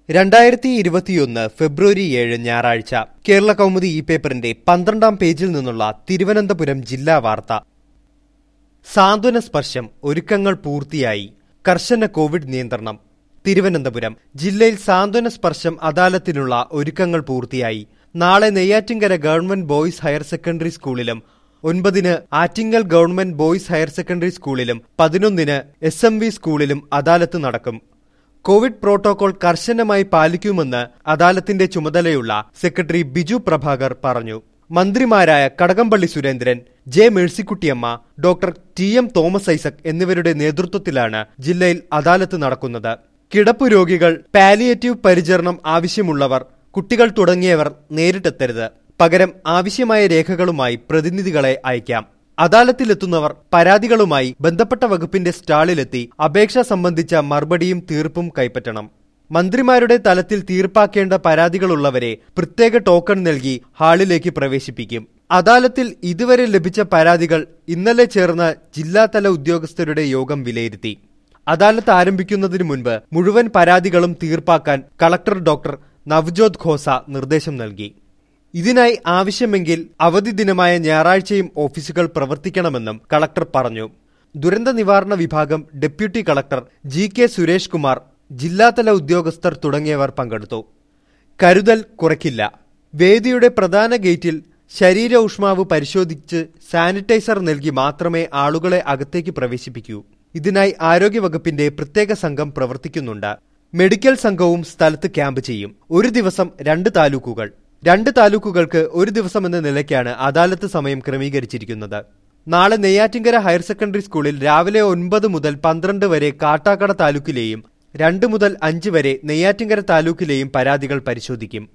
രണ്ടായിരത്തി ഇരുപത്തിയൊന്ന് ഫെബ്രുവരി ഏഴ് ഞായറാഴ്ച കേരള കൗമുദി ഈ പേപ്പറിന്റെ പന്ത്രണ്ടാം പേജിൽ നിന്നുള്ള തിരുവനന്തപുരം ജില്ലാ വാർത്ത സാന്ത്വന സ്പർശം ഒരുക്കങ്ങൾ പൂർത്തിയായി കർശന കോവിഡ് നിയന്ത്രണം തിരുവനന്തപുരം ജില്ലയിൽ സാന്ത്വന സ്പർശം അദാലത്തിനുള്ള ഒരുക്കങ്ങൾ പൂർത്തിയായി നാളെ Neyyattinkara government boys higher secondary സ്കൂളിലും ഒൻപതിന് Attingal government boys higher secondary സ്കൂളിലും പതിനൊന്നിന് എസ് എം വി സ്കൂളിലും അദാലത്ത് നടക്കും കോവിഡ് പ്രോട്ടോകോൾ കർശനമായി പാലിക്കുമെന്ന് അദാലത്തിന്റെ ചുമതലയുള്ള സെക്രട്ടറി ബിജു പ്രഭാകർ പറഞ്ഞു മന്ത്രിമാരായ Kadakampally Surendran J Mercykuttyamma doctor T M Thomas Isaac എന്നിവരുടെ നേതൃത്വത്തിലാണ് ജില്ലയിൽ അദാലത്ത് നടക്കുന്നത് കിടപ്പു രോഗികൾ പാലിയേറ്റീവ് പരിചരണം ആവശ്യമുള്ളവർ കുട്ടികൾ തുടങ്ങിയവർ നേരിട്ടെത്തരുത് പകരം ആവശ്യമായ രേഖകളുമായി പ്രതിനിധികളെ അയക്കാം അദാലത്തിലെത്തുന്നവർ പരാതികളുമായി ബന്ധപ്പെട്ട വകുപ്പിന്റെ സ്റ്റാളിലെത്തി അപേക്ഷ സംബന്ധിച്ച മറുപടിയും തീർപ്പും കൈപ്പറ്റണം മന്ത്രിമാരുടെ തലത്തിൽ തീർപ്പാക്കേണ്ട പരാതികളുള്ളവരെ പ്രത്യേക ടോക്കൺ നൽകി ഹാളിലേക്ക് പ്രവേശിപ്പിക്കും അദാലത്തിൽ ഇതുവരെ ലഭിച്ച പരാതികൾ ഇന്നലെ ചേർന്ന ജില്ലാതല ഉദ്യോഗസ്ഥരുടെ യോഗം വിലയിരുത്തി അദാലത്ത് ആരംഭിക്കുന്നതിന് മുൻപ് മുഴുവൻ പരാതികളും തീർപ്പാക്കാൻ കളക്ടർ ഡോക്ടർ നവ്ജോത് ഖോസ നിർദ്ദേശം നൽകി ഇതിനായി ആവശ്യമെങ്കിൽ അവധി ദിനമായ ഞായറാഴ്ചയും ഓഫീസുകൾ പ്രവർത്തിക്കണമെന്നും കളക്ടർ പറഞ്ഞു ദുരന്ത നിവാരണ വിഭാഗം deputy collector G K Suresh Kumar ജില്ലാതല ഉദ്യോഗസ്ഥർ തുടങ്ങിയവർ പങ്കെടുത്തു കരുതൽ കുറയ്ക്കില്ല വേദിയുടെ പ്രധാന ഗേറ്റിൽ ശരീര ഊഷ്മാവ് പരിശോധിച്ച് സാനിറ്റൈസർ നൽകി മാത്രമേ ആളുകളെ അകത്തേക്ക് പ്രവേശിപ്പിക്കൂ ഇതിനായി ആരോഗ്യവകുപ്പിന്റെ പ്രത്യേക സംഘം പ്രവർത്തിക്കുന്നുണ്ട് മെഡിക്കൽ സംഘവും സ്ഥലത്ത് ക്യാമ്പ് ചെയ്യും ഒരു ദിവസം രണ്ട് താലൂക്കുകൾ രണ്ട് താലൂക്കുകൾക്ക് ഒരു ദിവസം എന്ന നിലയ്ക്കാണ് അദാലത്ത് സമയം ക്രമീകരിച്ചിരിക്കുന്നത് നാളെ നെയ്യാറ്റിങ്കര ഹയർ സെക്കൻഡറി സ്കൂളിൽ രാവിലെ ഒൻപത് മുതൽ പന്ത്രണ്ട് വരെ കാട്ടാക്കട താലൂക്കിലെയും രണ്ട് മുതൽ അഞ്ച് വരെ നെയ്യാറ്റിങ്കര താലൂക്കിലെയും പരാതികൾ പരിശോധിക്കും